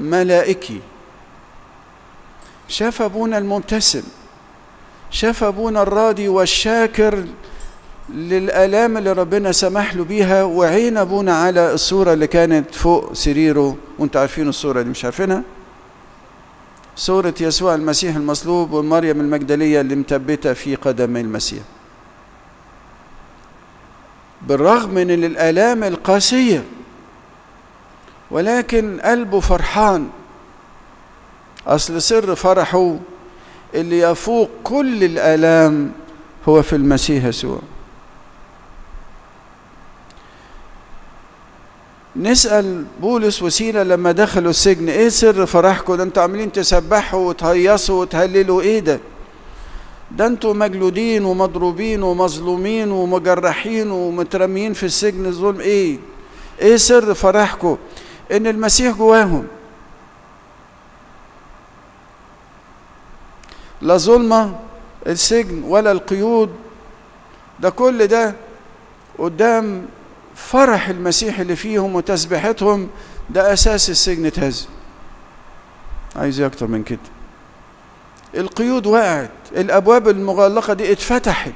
ملائكي شاف ابونا المبتسم شاف ابونا الراضي والشاكر للآلام اللي ربنا سمح له بيها وعين ابونا على الصورة اللي كانت فوق سريره وانتوا عارفين الصورة دي مش عارفينها صورة يسوع المسيح المصلوب ومريم المجدلية اللي مثبتة في قدمي المسيح بالرغم من الآلام القاسية ولكن قلبه فرحان أصل سر فرحه اللي يفوق كل الآلام هو في المسيح يسوع نسأل بولس وسيلة لما دخلوا السجن ايه سر فرحكم ده انتوا عاملين تسبحوا وتهيصوا وتهللوا ايه ده ده انتوا مجلودين ومضروبين ومظلومين ومجرحين ومترميين في السجن الظلم ايه ايه سر فرحكم ان المسيح جواهم لا ظلمة السجن ولا القيود ده كل ده قدام فرح المسيح اللي فيهم وتسبيحتهم ده أساس السجن اتهز عايز أكتر من كده القيود وقعت الأبواب المغلقة دي اتفتحت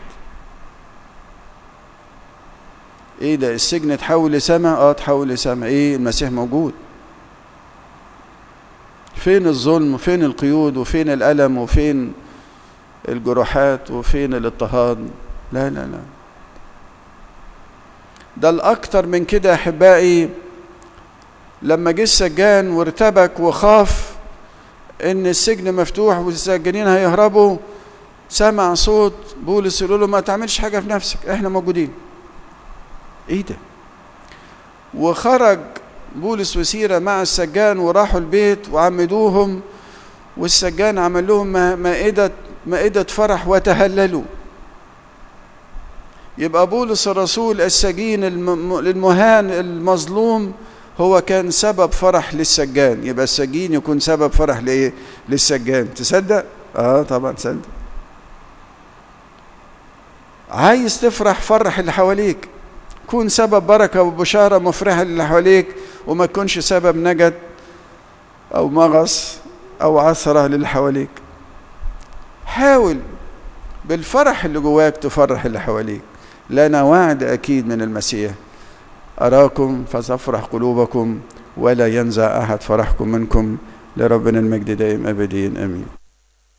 ايه ده السجن اتحول لسما اه اتحول لسما ايه المسيح موجود فين الظلم وفين القيود وفين الألم وفين الجروحات وفين الاضطهاد لا لا لا ده الأكتر من كده أحبائي لما جه السجان وارتبك وخاف إن السجن مفتوح والسجانين هيهربوا سمع صوت بولس يقول له ما تعملش حاجة في نفسك احنا موجودين ايه ده وخرج بولس وسيرة مع السجان وراحوا البيت وعمدوهم والسجان عمل لهم مائدة مائدة فرح وتهللوا يبقى بولس الرسول السجين المهان المظلوم هو كان سبب فرح للسجان يبقى السجين يكون سبب فرح لايه للسجان تصدق اه طبعا تصدق عايز تفرح فرح اللي حواليك كون سبب بركة وبشارة مفرحة للي حواليك وما تكونش سبب نجد أو مغص أو عثرة للي حواليك حاول بالفرح اللي جواك تفرح اللي حواليك لنا وعد أكيد من المسيح أراكم فتفرح قلوبكم ولا ينزع أحد فرحكم منكم لربنا المجد دائم أبدين آمين